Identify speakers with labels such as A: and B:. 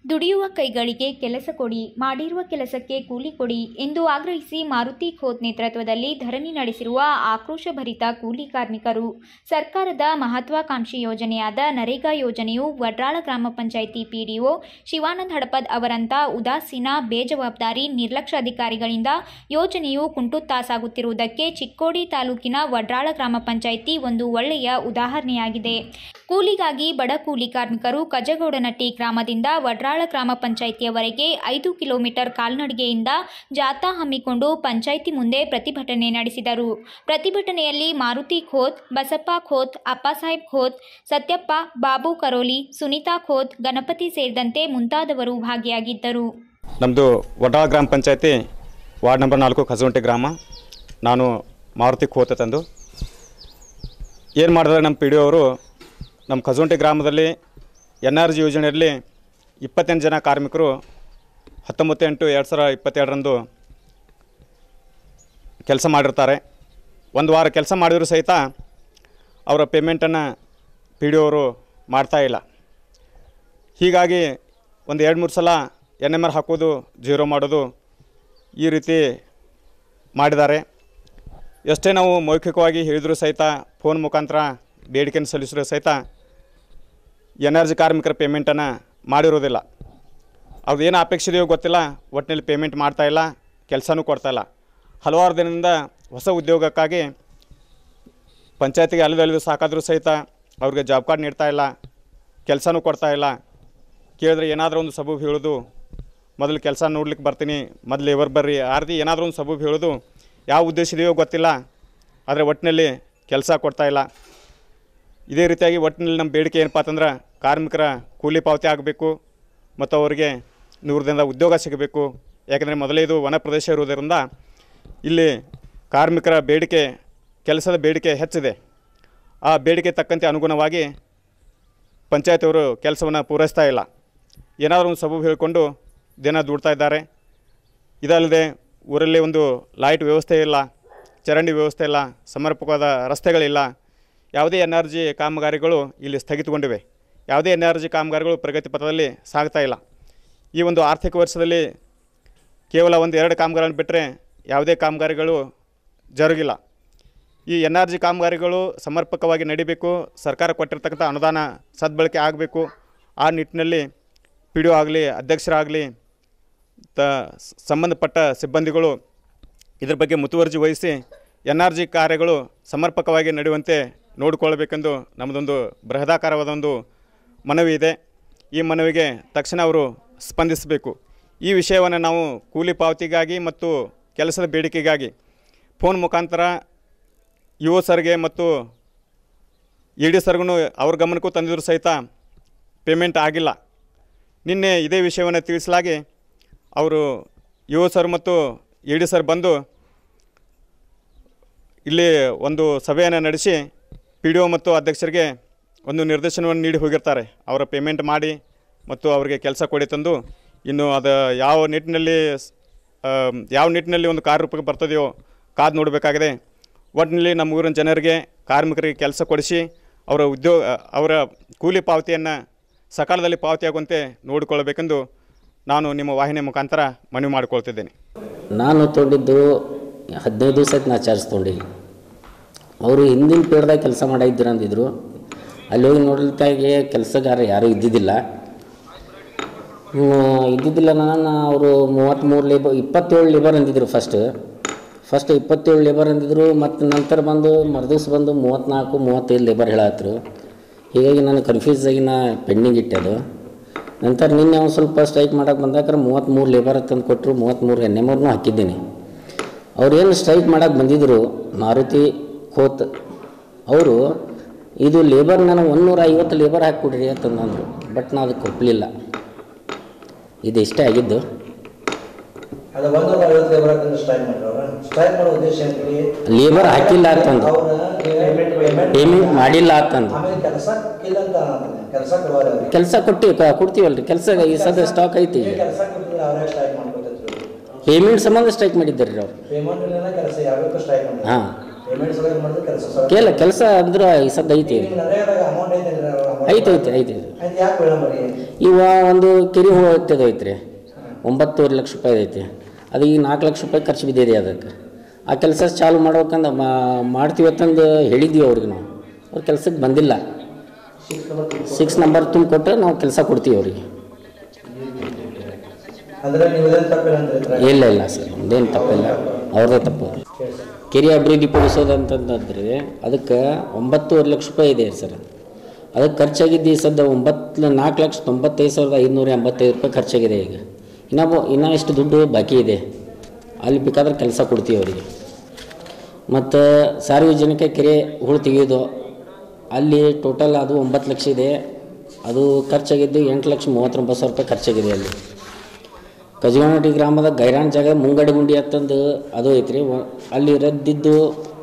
A: ದುಡಿಯುವ ಕೈಗಳಿಗೆ ಕೆಲಸ ಕೊಡಿ ಮಾಡಿರುವ ಕೆಲಸಕ್ಕೆ ಕೂಲಿ ಕೊಡಿ ಎಂದು ಆಗ್ರಹಿಸಿ ಮಾರುತಿ ಖೋತ್ ನೇತೃತ್ವದಲ್ಲಿ ಧರಣಿ ನಡೆಸಿರುವ ಆಕ್ರೋಶಭರಿತ ಕೂಲಿ ಕಾರ್ಮಿಕರು ಸರ್ಕಾರದ ಮಹತ್ವಾಕಾಂಕ್ಷಿ ಯೋಜನೆಯಾದ ನರೇಗಾ ಯೋಜನೆಯು ವಡ್ರಾಳ ಗ್ರಾಮ ಪಂಚಾಯಿತಿ ಪಿಡಿಒ ಶಿವಾನಂದ ಹಡಪದ್ ಅವರಂಥ ಉದಾಸೀನ ಬೇಜವಾಬ್ದಾರಿ ನಿರ್ಲಕ್ಷ್ಯ ಅಧಿಕಾರಿಗಳಿಂದ ಯೋಜನೆಯು ಕುಂಟುತ್ತಾ ಚಿಕ್ಕೋಡಿ ತಾಲೂಕಿನ ವಡ್ರಾಳ ಗ್ರಾಮ ಪಂಚಾಯಿತಿ ಒಂದು ಒಳ್ಳೆಯ ಉದಾಹರಣೆಯಾಗಿದೆ ಕೂಲಿಗಾಗಿ ಬಡ ಕೂಲಿ ಕಾರ್ಮಿಕರು ಕಜಗೌಡನಟ್ಟಿ ಗ್ರಾಮದಿಂದ ವಡ್ರಾಳ ಗ್ರಾಮ ಪಂಚಾಯಿತಿಯವರೆಗೆ ಐದು ಕಿಲೋಮೀಟರ್ ಕಾಲ್ನಡಿಗೆಯಿಂದ ಜಾಥಾ ಹಮ್ಮಿಕೊಂಡು ಪಂಚಾಯಿತಿ ಮುಂದೆ ಪ್ರತಿಭಟನೆ ನಡೆಸಿದರು ಪ್ರತಿಭಟನೆಯಲ್ಲಿ ಮಾರುತಿ ಖೋತ್ ಬಸಪ್ಪ ಖೋತ್ ಅಪ್ಪಸಾಹೇಬ್ ಖೋತ್ ಸತ್ಯಪ್ಪ ಬಾಬು ಕರೋಲಿ ಸುನೀತಾ ಖೋತ್ ಗಣಪತಿ ಸೇರಿದಂತೆ ಮುಂತಾದವರು ಭಾಗಿಯಾಗಿದ್ದರು
B: ನಮ್ಮದು ವಡ್ರಾಳ ಗ್ರಾಮ ಪಂಚಾಯತಿ ವಾರ್ಡ್ ನಂಬರ್ ನಾಲ್ಕು ಕಸಗುಂಟೆ ಗ್ರಾಮ ನಾನು ಮಾರುತಿ ಖೋತ ತಂದು ಏನು ಮಾಡಿದ್ರೆ ನಮ್ಮ ಪಿ ಡಿ ಅವರು ನಮ್ಮ ಕಸಗುಂಟೆ ಗ್ರಾಮದಲ್ಲಿ ಎನ್ ಆರ್ ಜಿ ಯೋಜನೆಯಲ್ಲಿ ಇಪ್ಪತ್ತೆಂಟು ಜನ ಕಾರ್ಮಿಕರು ಹತ್ತೊಂಬತ್ತು ಎಂಟು ಎರಡು ಸಾವಿರ ಇಪ್ಪತ್ತೆರಡರಂದು ಕೆಲಸ ಮಾಡಿರ್ತಾರೆ ಒಂದು ವಾರ ಕೆಲಸ ಮಾಡಿದರೂ ಸಹಿತ ಅವರ ಪೇಮೆಂಟನ್ನು ಪಿ ಡಿ ಅವರು ಮಾಡ್ತಾ ಇಲ್ಲ ಹೀಗಾಗಿ ಒಂದು ಎರಡು ಮೂರು ಸಲ ಎನ್ ಎಮ್ ಆರ್ ಹಾಕೋದು ಜೀರೋ ಮಾಡೋದು ಈ ರೀತಿ ಮಾಡಿದ್ದಾರೆ ಎಷ್ಟೇ ನಾವು ಮೌಖಿಕವಾಗಿ ಹೇಳಿದರೂ ಸಹಿತ ಫೋನ್ ಮುಖಾಂತರ ಬೇಡಿಕೆಯನ್ನು ಸಲ್ಲಿಸಿದ್ರು ಸಹಿತ ಎನ್ ಆರ್ ಜಿ ಕಾರ್ಮಿಕರ ಪೇಮೆಂಟನ್ನು ಮಾಡಿರೋದಿಲ್ಲ ಅವ್ರದ್ದು ಏನು ಅಪೇಕ್ಷೆ ಇದೆಯೋ ಗೊತ್ತಿಲ್ಲ ಒಟ್ಟಿನಲ್ಲಿ ಪೇಮೆಂಟ್ ಮಾಡ್ತಾ ಇಲ್ಲ ಕೆಲಸನೂ ಕೊಡ್ತಾ ಇಲ್ಲ ಹಲವಾರು ದಿನದಿಂದ ಹೊಸ ಉದ್ಯೋಗಕ್ಕಾಗಿ ಪಂಚಾಯತಿಗೆ ಅಲಿದು ಅಲಿದು ಸಾಕಾದರೂ ಸಹಿತ ಅವ್ರಿಗೆ ಜಾಬ್ ಕಾರ್ಡ್ ನೀಡ್ತಾ ಇಲ್ಲ ಕೆಲಸನೂ ಕೊಡ್ತಾ ಇಲ್ಲ ಕೇಳಿದ್ರೆ ಏನಾದರೂ ಒಂದು ಸಬೂಬ್ ಹೇಳೋದು ಮೊದಲು ಕೆಲಸ ನೋಡ್ಲಿಕ್ಕೆ ಬರ್ತೀನಿ ಮೊದಲು ಲೇಬರ್ ಬರ್ರಿ ಆರ್ತಿ ಏನಾದರೂ ಒಂದು ಸಬೂಬ್ ಹೇಳೋದು ಯಾವ ಉದ್ದೇಶ ಇದೆಯೋ ಗೊತ್ತಿಲ್ಲ ಆದರೆ ಒಟ್ಟಿನಲ್ಲಿ ಕೆಲಸ ಕೊಡ್ತಾ ಇಲ್ಲ ಇದೇ ರೀತಿಯಾಗಿ ಒಟ್ಟಿನಲ್ಲಿ ನಮ್ಮ ಬೇಡಿಕೆ ಏನಪ್ಪ ಅಂತಂದ್ರೆ ಕಾರ್ಮಿಕರ ಕೂಲಿ ಪಾವತಿ ಆಗಬೇಕು ಮತ್ತು ಅವರಿಗೆ ನೂರು ದಿನದ ಉದ್ಯೋಗ ಸಿಗಬೇಕು ಯಾಕಂದರೆ ಮೊದಲೇ ಇದು ವನ ಪ್ರದೇಶ ಇರುವುದರಿಂದ ಇಲ್ಲಿ ಕಾರ್ಮಿಕರ ಬೇಡಿಕೆ ಕೆಲಸದ ಬೇಡಿಕೆ ಹೆಚ್ಚಿದೆ ಆ ಬೇಡಿಕೆ ತಕ್ಕಂತೆ ಅನುಗುಣವಾಗಿ ಪಂಚಾಯತಿಯವರು ಕೆಲಸವನ್ನು ಪೂರೈಸ್ತಾ ಇಲ್ಲ ಏನಾದರೂ ಒಂದು ಸಬೂಬು ಹೇಳಿಕೊಂಡು ದಿನ ದುಡ್ತಾ ಇದ್ದಾರೆ ಇದಲ್ಲದೆ ಊರಲ್ಲಿ ಒಂದು ಲೈಟ್ ವ್ಯವಸ್ಥೆ ಇಲ್ಲ ಚರಂಡಿ ವ್ಯವಸ್ಥೆ ಇಲ್ಲ ಸಮರ್ಪಕವಾದ ರಸ್ತೆಗಳಿಲ್ಲ ಯಾವುದೇ ಎನ್ ಆರ್ ಜಿ ಕಾಮಗಾರಿಗಳು ಇಲ್ಲಿ ಸ್ಥಗಿತಗೊಂಡಿವೆ ಯಾವುದೇ ಎನ್ ಆರ್ ಜಿ ಕಾಮಗಾರಿಗಳು ಪ್ರಗತಿ ಪಥದಲ್ಲಿ ಸಾಗ್ತಾ ಇಲ್ಲ ಈ ಒಂದು ಆರ್ಥಿಕ ವರ್ಷದಲ್ಲಿ ಕೇವಲ ಒಂದು ಎರಡು ಕಾಮಗಾರಿಗಳನ್ನು ಬಿಟ್ಟರೆ ಯಾವುದೇ ಕಾಮಗಾರಿಗಳು ಜರುಗಿಲ್ಲ ಈ ಎನ್ ಆರ್ ಜಿ ಕಾಮಗಾರಿಗಳು ಸಮರ್ಪಕವಾಗಿ ನಡಿಬೇಕು ಸರ್ಕಾರ ಕೊಟ್ಟಿರ್ತಕ್ಕಂಥ ಅನುದಾನ ಸದ್ಬಳಕೆ ಆಗಬೇಕು ಆ ನಿಟ್ಟಿನಲ್ಲಿ ಪಿ ಡಿ ಒ ಆಗಲಿ ಅಧ್ಯಕ್ಷರಾಗಲಿ ತ ಸಂಬಂಧಪಟ್ಟ ಸಿಬ್ಬಂದಿಗಳು ಇದ್ರ ಬಗ್ಗೆ ಮುತುವರ್ಜಿ ವಹಿಸಿ ಎನ್ ಆರ್ ಜಿ ಕಾರ್ಯಗಳು ಸಮರ್ಪಕವಾಗಿ ನಡೆಯುವಂತೆ ನೋಡಿಕೊಳ್ಬೇಕೆಂದು ನಮ್ಮದೊಂದು ಬೃಹದಾಕಾರವಾದ ಒಂದು ಮನವಿ ಇದೆ ಈ ಮನವಿಗೆ ತಕ್ಷಣ ಅವರು ಸ್ಪಂದಿಸಬೇಕು ಈ ವಿಷಯವನ್ನು ನಾವು ಕೂಲಿ ಪಾವತಿಗಾಗಿ ಮತ್ತು ಕೆಲಸದ ಬೇಡಿಕೆಗಾಗಿ ಫೋನ್ ಮುಖಾಂತರ ಯು ಸರ್ಗೆ ಮತ್ತು ಇ ಡಿ ಸರ್ಗೂ ಅವ್ರ ಗಮನಕ್ಕೂ ತಂದಿದ್ರು ಸಹಿತ ಪೇಮೆಂಟ್ ಆಗಿಲ್ಲ ನಿನ್ನೆ ಇದೇ ವಿಷಯವನ್ನು ತಿಳಿಸಲಾಗಿ ಅವರು ಯು ಸರ್ ಮತ್ತು ಇ ಡಿ ಸರ್ ಬಂದು ಇಲ್ಲಿ ಒಂದು ಸಭೆಯನ್ನು ನಡೆಸಿ ಪಿ ಡಿ ಒ ಮತ್ತು ಅಧ್ಯಕ್ಷರಿಗೆ ಒಂದು ನಿರ್ದೇಶನವನ್ನು ನೀಡಿ ಹೋಗಿರ್ತಾರೆ ಅವರ ಪೇಮೆಂಟ್ ಮಾಡಿ ಮತ್ತು ಅವರಿಗೆ ಕೆಲಸ ಕೊಡಿ ತಂದು ಇನ್ನು ಅದು ಯಾವ ನಿಟ್ಟಿನಲ್ಲಿ ಸ್- ಆ, ಯಾವ ನಿಟ್ಟಿನಲ್ಲಿ ಒಂದು ಕಾರ್ಯರೂಪಕ್ಕೆ ಬರ್ತದೆಯೋ ಕಾದು ನೋಡಬೇಕಾಗಿದೆ ಒಟ್ಟಿನಲ್ಲಿ ನಮ್ಮ ಊರಿನ ಜನರಿಗೆ ಕಾರ್ಮಿಕರಿಗೆ ಕೆಲಸ ಕೊಡಿಸಿ ಅವರ ಉದ್ಯೋಗ ಅವರ ಕೂಲಿ ಪಾವತಿಯನ್ನು ಸಕಾಲದಲ್ಲಿ ಪಾವತಿಯಾಗುವಂತೆ ನೋಡಿಕೊಳ್ಳಬೇಕೆಂದು ನಾನು ನಿಮ್ಮ ವಾಹಿನಿ ಮುಖಾಂತರ ಮನವಿ ಮಾಡಿಕೊಳ್ತಿದ್ದೇನೆ
C: ನಾನು ತೊಗೊಂಡಿದ್ದು ಹದಿನೈದು ದಿವ್ಸಕ್ಕೆ ನಾ ಚಾರ್ಜ್ ತೊಗೊಂಡಿನಿ ಅವರು ಹಿಂದಿನ ಪೀಡ್ದಾಗ ಕೆಲಸ ಮಾಡಿದ್ದೀರ ಅಂದಿದ್ರು ಅಲ್ಲಿ ಹೋಗಿ ನೋಡ್ಲಿಕ್ಕಾಗಿ ಕೆಲಸಗಾರ ಯಾರೂ ಇದ್ದಿದ್ದಿಲ್ಲ ಹ್ಮ್, ಇದ್ದಿದ್ದಿಲ್ಲ ನಾನು ಅವರು ಮೂವತ್ತ್ಮೂರು ಲೇಬರ್ ಇಪ್ಪತ್ತೇಳು ಲೇಬರ್ ಅಂದಿದ್ರು ಫಸ್ಟ್ ಫಸ್ಟ್ ಇಪ್ಪತ್ತೇಳು ಲೇಬರ್ ಅಂದಿದ್ರು ಮತ್ತು ನಂತರ ಬಂದು ಮರುದಿವ್ಸ ಬಂದು ಮೂವತ್ತ್ನಾಲ್ಕು ಮೂವತ್ತೈದು ಲೇಬರ್ ಹೇಳತ್ರು ಹೀಗಾಗಿ ನಾನು ಕನ್ಫ್ಯೂಸ್ ಆಗಿ ನಾ ಪೆಂಡಿಂಗ್ ಇಟ್ಟೆ ಅದು ನಂತರ ನಿನ್ನೆ ಒಂದು ಸ್ವಲ್ಪ ಸ್ಟ್ರೈಕ್ ಮಾಡೋಕೆ ಬಂದಾಗ ಮೂವತ್ತ್ಮೂರು ಲೇಬರ್ ತಂದು ಕೊಟ್ಟರು ಮೂವತ್ತ್ಮೂರು ಎನ್ ಎಮ್ ಅವ್ರನ್ನೂ ಹಾಕಿದ್ದೀನಿ ಅವ್ರೇನು ಸ್ಟ್ರೈಕ್ ಮಾಡೋಕೆ ಬಂದಿದ್ದರು ಮಾರುತಿ ಖೋತ್ ಅವರು ಇದು ಲೇಬರ್ ನನಗೆ ಒಂದೂರ ಐವತ್ತು ಲೇಬರ್ ಹಾಕಿಕೊಡ್ರಿ ಅಂತಂದ್ರು ಬಟ್ ನಾ ಅದಕ್ಕೆ ಒಪ್ಪಲಿಲ್ಲ ಇದು ಇಷ್ಟೇ ಆಗಿದ್ದು
D: ಅದು ಒಂದು ಐವತ್ತು ಲೇಬರ್ ಹಾಕಿದ್ರೆ ಸ್ಟ್ರೈಕ್ ಮಾಡ್ರವ್ರ ಸ್ಟ್ರೈಕ್ ಮಾಡೋ ಉದ್ದೇಶ ಏನ್ರಿ
C: ಲೇಬರ್ ಹಾಕಿಲ್ಲ ಅಂತಂದು
D: ಅವ್ರ ಪೇಮೆಂಟ್
C: ಪೇಮೆಂಟ್ ಮಾಡಿಲ್ಲ ಅಂತಂದು
D: ಆಮೇಲೆ ಕೆಲಸ ಇಲ್ಲ ಅಂತ ಕೆಲಸ ಕೊಡುವವ್ರು ಅವ್ರಿಗೆ
C: ಕೆಲಸ ಕೊಟ್ಟು ಕ- ಕೊಡ್ತೀವಲ್ರಿ ಕೆಲಸ ಈ ಸದ್ಯ ಸ್ಟಾಕ್ ಐತಿ
D: ಕೆಲಸ ಕೊಟ್ಟಿಲ್ಲ ಅವರೇ ಸ್ಟ್ರೈಕ್ ಮಾಡ್ಕೊತಿದ್ರು
C: ಪೇಮೆಂಟ್ ಸಂಬಂಧ ಸ್ಟ್ರೈಕ್ ಮಾಡಿದ್ದಾರೆ ಅವ್ರು
D: ಪೇಮೆಂಟ್ ಇಲ್ಲ ಕೆಲಸ ಯಾವ್ಯಾವ ಸ್ಟ್ರೈಕ್ ಮಾಡ್ತಾರೆ
C: ಹಾಂ
D: ಪೇಮೆಂಟ್ ಸಲುವಾಗಿ ಮಾಡಿದ್ರೆ ಕೆಲಸ ಸಲ
C: ಕೇಳ ಕೆಲಸ ಅಂದ್ರೆ ಈ ಸದ್ದು ಐತಿ
D: ನಿಮ್ಮ ನರೇಗಾದಾಗ ಅಮೌಂಟ್ ಐತೆ
C: ಐತೆ ಐತೆ ಐತೆ
D: ಆಯ್ತು ಯಾಕೆ ವಿಳಂಬರಿ
C: ಇವ ಒಂದು ಕೆರೆ ಹೋಗ್ತದ ಐತ್ರಿ ಒಂಬತ್ತುವರೆ ಲಕ್ಷ ರೂಪಾಯಿ ಐತಿ ಅದು ಈಗ ನಾಲ್ಕು ಲಕ್ಷ ರೂಪಾಯಿ ಖರ್ಚು ಬಿದ್ದಿದೆ ಅದಕ್ಕೆ ಆ ಕೆಲಸ ಚಾಲು ಮಾಡ್ಬೇಕಂದ ಮಾಡ್ತೀವಿ ಅಂತಂದು ಹೇಳಿದ್ವಿ ಅವ್ರಿಗೆ ನಾವು ಅವ್ರ ಕೆಲ್ಸಕ್ಕೆ ಬಂದಿಲ್ಲ ಸಿಕ್ಸ್ ನಂಬರ್ ತುಂಬ ಕೊಟ್ಟರೆ ನಾವು ಕೆಲಸ ಕೊಡ್ತೀವಿ ಅವ್ರಿಗೆ
D: ಅಂದ್ರೆ ನೀವು ಇದೇನು ತಪ್ಪಿಲ್ಲ ಅಂತ ಹೇಳ್ತೀರಾ?
C: ಇಲ್ಲ ಇಲ್ಲ ಸರ್ ಒಂದೇನು ತಪ್ಪಿಲ್ಲ ಅವ್ರದ್ದೇ ತಪ್ಪು ಕೆರೆ ಅಭಿವೃದ್ಧಿ ಪಡಿಸೋದಂತಂದ್ರೆ ಅದಕ್ಕೆ ಒಂಬತ್ತುವರೆ ಲಕ್ಷ ರೂಪಾಯಿ ಇದೆ ಸರ್ ಅದಕ್ಕೆ ಖರ್ಚಾಗಿದ್ದು ಈ ಸದ್ಯ ಒಂಬತ್ತು ನಾಲ್ಕು ಲಕ್ಷ ತೊಂಬತ್ತೈದು ಸಾವಿರದ ಐದುನೂರ ಎಂಬತ್ತೈದು ರೂಪಾಯಿ ಖರ್ಚಾಗಿದೆ ಈಗ ಇನ್ನೂ ಇನ್ನೂ ಎಷ್ಟು ದುಡ್ಡು ಬಾಕಿ ಇದೆ ಅಲ್ಲಿ ಬೇಕಾದ್ರೆ ಕೆಲಸ ಕೊಡ್ತೀವಿ ಅವರಿಗೆ ಮತ್ತು ಸಾರ್ವಜನಿಕ ಕೆರೆ ಹೂಳು ತೆಗೆಯೋದು ಅಲ್ಲಿ ಟೋಟಲ್ ಅದು ಒಂಬತ್ತು ಲಕ್ಷ ಇದೆ ಅದು ಖರ್ಚಾಗಿದ್ದು ಎಂಟು ಲಕ್ಷ ಮೂವತ್ತೊಂಬತ್ತು ಸಾವಿರ ರೂಪಾಯಿ ಖರ್ಚಾಗಿದೆ ಅಲ್ಲಿ ಕಜಗನಹಟ್ಟಿ ಗ್ರಾಮದ ಗೈರಾನ್ ಜಾಗ ಮುಂಗಡಿ ಗುಂಡಿ ಅಂತಂದು ಅದು ಐತ್ರಿ ವ- ಅಲ್ಲಿ ರದ್ದಿದ್ದು